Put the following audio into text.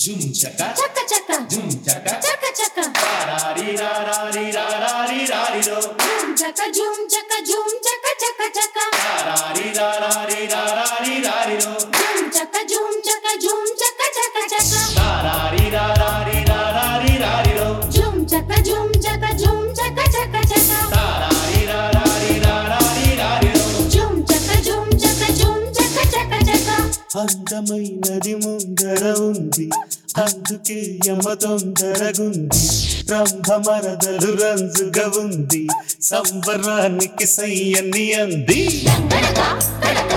జుమ్ చక చక్క చక్క జుమ్ చక చక్క చక్క రారీ రారీ రారీ రారీరో జుమ్ చక్క జుమ్ చక్క జుమ్ చక్క చక్క చక్క రారీ రారీ రారీ రారీరో జుమ్ చక్క జుమ్ చక్క జుమ్ చక్క చక్క చక్క రారీ రారీ రారీ రారీరో జుమ్ చక్క జుమ్ చక్క జుమ్ చక్క చక్క చక్క రారీ రారీ రారీ రారీరో జుమ్ చక్క జుమ్ చక్క జుమ్ చక్క చక్క చక్క అందమైనది ముందర ఉంది అందుకే యమ తొందరగుంది రంభమరదలు రంజుగా ఉంది సంబరానికి సయ్యని అంది డంగడగా గడగ